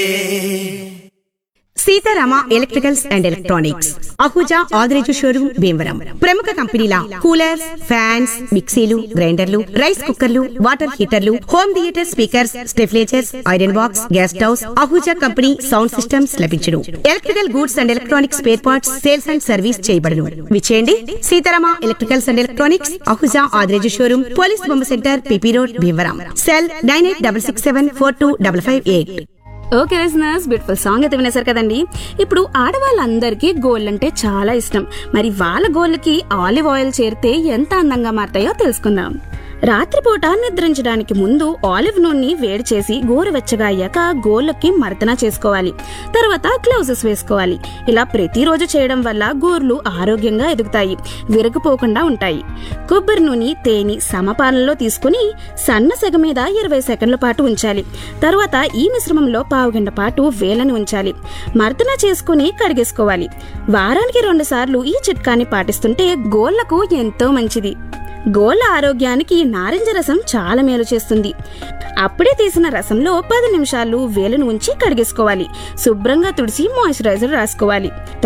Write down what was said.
Sitarama electricals and electronics Ahuja Adireju showroom Bhimavaram ప్రముఖ కంపెనీల coolers fans మిక్సీలు గ్రైండర్లు రైస్ కుక్కర్లు వాటర్ హీటర్లు హోమ్ థియేటర్ స్పీకర్స్ స్టెఫ్లేచర్స్ iron box gas stoves Ahuja company sound systems లభించును electrical goods and electronics spare parts sales and service చేయబడును విచేయండి Seetharama electricals and electronics Ahuja Adireju showroom police బొమ్మ centre PP road Bhimavaram cell nine eight double six seven four two double five eight okay listeners beautiful song అయితే వినేశారు కదండి ఇప్పుడు ఆడవాళ్ళందరికీ gold అంటే చాలా ఇష్టం మరి వాళ్ళ గోళ్ళకి ఆలివ్ ఆయిల్ చేరితే ఎంత అందంగా మారతాయో తెలుసుకుందాం రాత్రిపూట నిద్రించడానికి ముందు ఆలివ్ నూనె వేడి చేసి గోరువెచ్చగా అయ్యాక గోర్లకి మర్దన చేసుకోవాలి తర్వాత గ్లౌజెస్ వేసుకోవాలి ఇలా ప్రతిరోజు చేయడం వల్ల గోర్లు ఆరోగ్యంగా ఎదుగుతాయి విరగపోకుండా ఉంటాయి కొబ్బరి నూనె తేనె సమపాలనలో తీసుకుని సన్న సెగ మీద ఇరవై సెకండ్ల పాటు ఉంచాలి తర్వాత ఈ మిశ్రమంలో పావుగంట పాటు వేలను ఉంచాలి మర్దన చేసుకుని కడిగేసుకోవాలి వారానికి రెండు సార్లు ఈ చిట్కాని పాటిస్తుంటే గోళ్లకు ఎంతో మంచిది గోళ్ళ ఆరోగ్యానికి నారింజ రసం చాలా మేలు చేస్తుంది అప్పుడే తీసిన రసంలో పది నిమిషాలు వేలను ఉంచి కడిగేసుకోవాలి శుభ్రంగా తుడిచి మాయిశ్చరైజర్ రాసుకోవాలి